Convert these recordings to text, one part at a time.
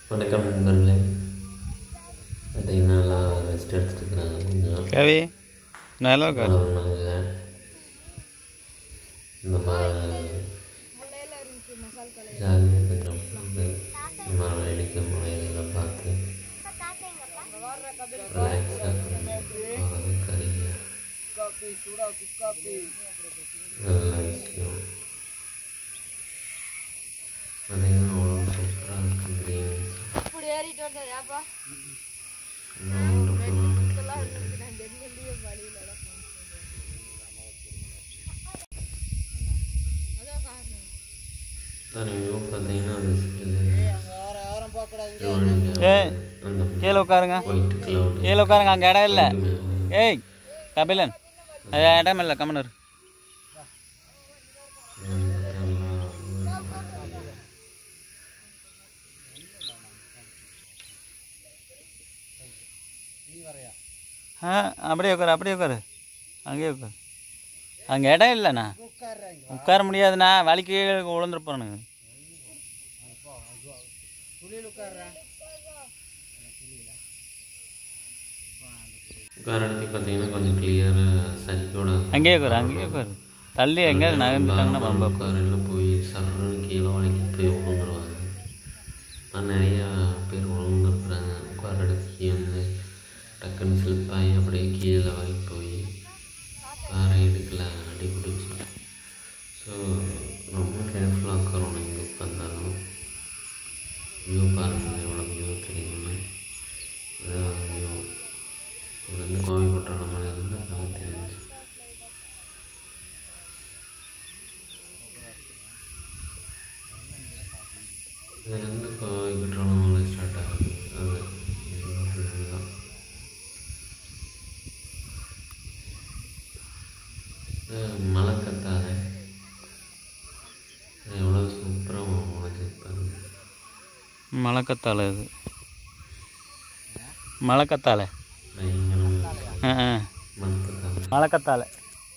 வணக்கம் நண்பர்களே பார்த்தீங்கன்னா எல்லாம் ரெஸ்ட் எடுத்துட்டு இருக்கிறாங்க கொஞ்சம் கவி நல்லா இருக்கா நாங்கள் இந்த மாதிரி ஜாலியாக கொஞ்சம் வந்து மரம் இடிக்க முறையெல்லாம் பார்த்து ரிலாக்ஸாக போகிறது கரிங்க நல்ல விஷயம் பார்த்தீங்கன்னா அவ்வளோ சூப்பராக இருக்கும் கிரீன் இப்படி ஏறிட்டு வந்தது ஏப்பா வியூ பார்த்தீங்கன்னா அந்த ஏய் அந்த கீழே உட்காருங்க ஒயிட் கிளவுட் கீழே உட்காருங்க அங்கே இடம் இல்லை ஏய் கபிலன் அது இடம் இல்லை கம்மனர் ஆ அப்படியே உட்காரு அப்படியே உட்காரு அங்கேயே உட்காரு அங்கே இடம் இல்லைண்ணா உட்கார முடியாதுண்ணா வலிக்கு விழுந்துரு போகிறேனுங்க உட்காரத்துக்கு பார்த்தீங்கன்னா கொஞ்சம் கிளியராக சர்க்கியோட அங்கேயே உட்காரு அங்கேயே உட்காரு தள்ளி எங்கேயாவது நகர்ந்துட்டாங்கன்னா ரொம்ப உட்காரெல்லாம் போய் சர்றன்னு கீழே வலிக்கு போய் விழுந்துருவாங்க ஆனால் நிறையா பேர் விழுந்துருக்குறாங்க உட்கார இடத்துக்கு வந்து டக்குன்னு ஸ்லிப் ஆகி அப்படியே கீழே வாங்கி போய் பாறை இடுக்கல அடி பிடிச்சி ஸோ ரொம்ப கேர்ஃபுல்லாக உட்காரணும் இங்கே உட்காந்தாலும் வியூ பாருங்கள் எவ்வளோ வியூ தெரியுமே அதான் வியூ இங்கேருந்து கோவை குற்றாலம் மாதிரி இருந்தால் நமக்கு தெரிஞ்சு இதுலேருந்து கோவை குற்றாலம் மலை ஸ்டார்ட் ஆகுது அது இதுதான் இது மலை கத்தாத எவ்வளோ சூப்பராக முளைச்சிருப்பாங்க மலைக்கத்தாழை இது மலைக்கத்தாழை பயங்கரமாக ஆ ஆ மலை கத்தாத மலைக்கத்தாழை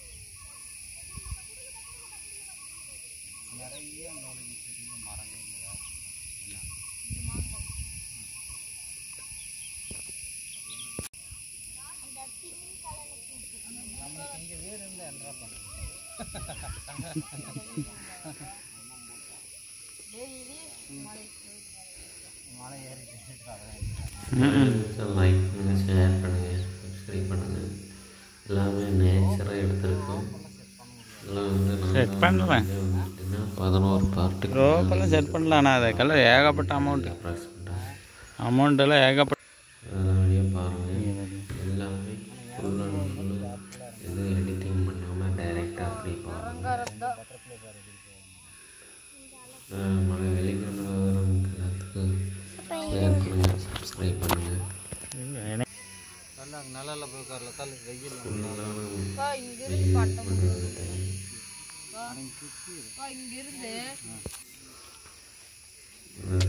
லைக் பண்ணுங்கள் ஷேர் பண்ணுங்கள் சப்ஸ்கிரைப் பண்ணுங்கள் எல்லாமே நேச்சராக எடுத்திருக்கோம் எல்லாம் வந்து Set பண்றேன். என்ன பதினோரு பார்ட்டு ரோப்பெல்லாம் செட் பண்ணலாம் ஆனால் அதுக்கெல்லாம் ஏகப்பட்ட அமௌண்ட்டு ப்ரெஸ் பண்ணுறேன் அமௌண்ட் எல்லாம் ஏகப்பட்ட அதெல்லாம் வெளியே பாருங்கள் எல்லாமே ஃபுல் அண்ட் ஃபுல் இது எடிட்டிங் பண்ணாமல் டைரெக்டாக அப்படி பாருங்கள் மழை வெளிக்கிழமை நமக்கு எல்லாத்துக்கும் ஷேர் பண்ணுங்கள் சப்ஸ்கிரைப் பண்ணுங்கள் அப்பா இங்க இருந்து பட்டம் அப்பா இங்க இருந்து